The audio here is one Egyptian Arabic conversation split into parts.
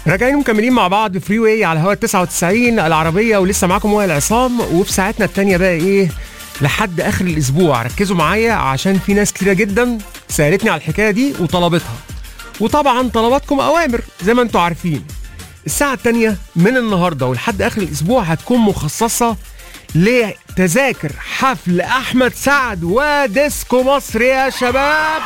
راجعين مكملين مع بعض فري واي على هوا 99 العربيه ولسه معاكم وائل عصام وفي ساعتنا التانية بقى ايه لحد اخر الاسبوع ركزوا معايا عشان في ناس كتيره جدا سالتني على الحكايه دي وطلبتها وطبعا طلباتكم اوامر زي ما انتم عارفين الساعه التانية من النهارده ولحد اخر الاسبوع هتكون مخصصه لتذاكر حفل احمد سعد وديسكو مصر يا شباب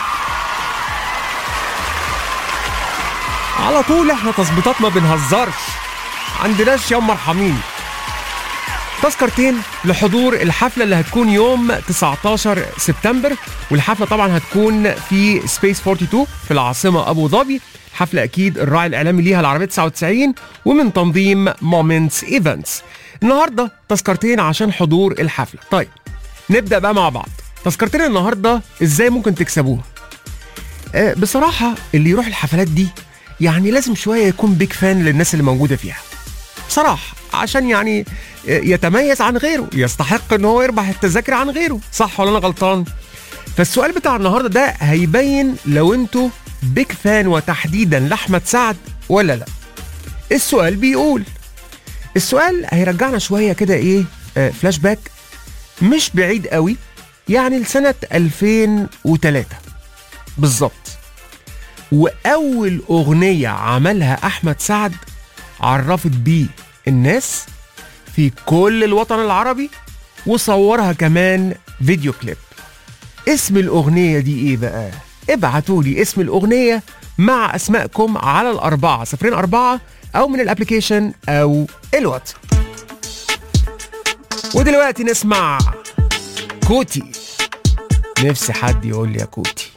على طول احنا تظبيطات ما بنهزرش عندناش يوم مرحمين تذكرتين لحضور الحفلة اللي هتكون يوم 19 سبتمبر والحفلة طبعا هتكون في سبيس 42 في العاصمة أبو ظبي حفلة أكيد الراعي الإعلامي ليها العربية 99 ومن تنظيم مومنتس ايفنتس النهاردة تذكرتين عشان حضور الحفلة طيب نبدأ بقى مع بعض تذكرتين النهاردة ازاي ممكن تكسبوها آه، بصراحة اللي يروح الحفلات دي يعني لازم شوية يكون بيك فان للناس اللي موجودة فيها بصراحة عشان يعني يتميز عن غيره يستحق ان هو يربح التذاكر عن غيره صح ولا انا غلطان فالسؤال بتاع النهارده ده هيبين لو انتوا بيك فان وتحديدا لاحمد سعد ولا لا السؤال بيقول السؤال هيرجعنا شويه كده ايه آه فلاش باك مش بعيد قوي يعني لسنه 2003 بالظبط واول اغنيه عملها احمد سعد عرفت بيه الناس في كل الوطن العربي وصورها كمان فيديو كليب اسم الأغنية دي إيه بقى؟ ابعتوا لي اسم الأغنية مع أسمائكم على الأربعة صفرين أربعة أو من الأبليكيشن أو الواتس ودلوقتي نسمع كوتي نفسي حد يقول لي يا كوتي